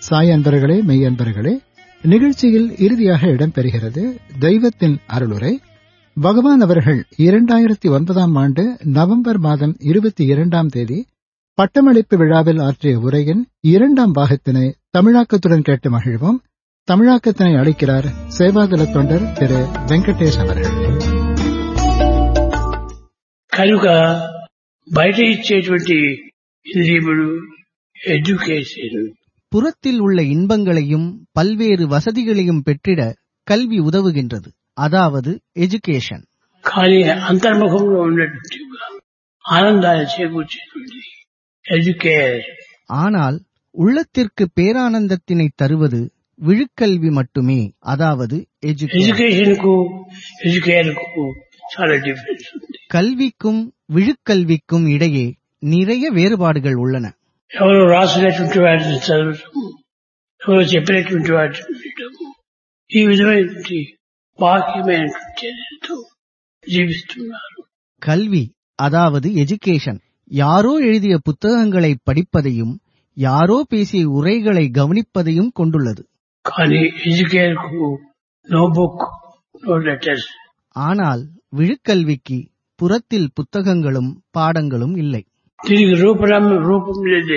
சாய் அன்பர்களே மெய் அன்பர்களே நிகழ்ச்சியில் இறுதியாக இடம்பெறுகிறது தெய்வத்தின் அருளுரை பகவான் அவர்கள் இரண்டாயிரத்தி ஒன்பதாம் ஆண்டு நவம்பர் மாதம் இருபத்தி இரண்டாம் தேதி பட்டமளிப்பு விழாவில் ஆற்றிய உரையின் இரண்டாம் பாகத்தினை தமிழாக்கத்துடன் கேட்டு மகிழ்வோம் தமிழாக்கத்தினை அளிக்கிறார் சேவாதள தொண்டர் திரு வெங்கடேஷ் அவர்கள் కనుక బయట ఇచ్చేటువంటి ఇంద్రియములు ఎడ్యుకేషన్ புறத்தில் உள்ள இன்பங்களையும் பல்வேறு வசதிகளையும் பெற்றிட கல்வி உதவுகின்றது அதாவது எஜுகேஷன் కానీ అంతర్ముఖంలో ఉన్నటువంటి ఆనందాన్ని చేకూర్చేటువంటి ఎడ్యుకేషన్ ஆனால் உள்ளத்திற்கு பேரானந்தத்தினை தருவது விழுக்கல்வி மட்டுமே அதாவது எஜுகேஷன் ఎడ్యుకేషన్ కు ఎడ్యుకేషన్ కు చాలా డిఫరెన్స్ ఉంది கல்விக்கும் விழுக்கல்விக்கும் இடையே நிறைய வேறுபாடுகள் உள்ளன ఎవరో రాసినటువంటి వాటిని చదవటము ఎవరో చెప్పినటువంటి వాటిని వినటము ఈ విధమైనటువంటి బాహ్యమైనటువంటి చర్యలతో జీవిస్తున్నారు கல்வி அதாவது எஜுகேஷன் யாரோ எழுதிய புத்தகங்களை படிப்பதையும் யாரோ பேசிய உரைகளை கவனிப்பதையும் கொண்டுள்ளது కానీ ఎడ్యుకేషన్ కు నో బుక్ నో లెటర్స్ ஆனால் விழுக்கல்விக்கு புறத்தில் புத்தகங்களும் பாடங்களும் இல்லை దీనికి రూపనామ రూపం లేదు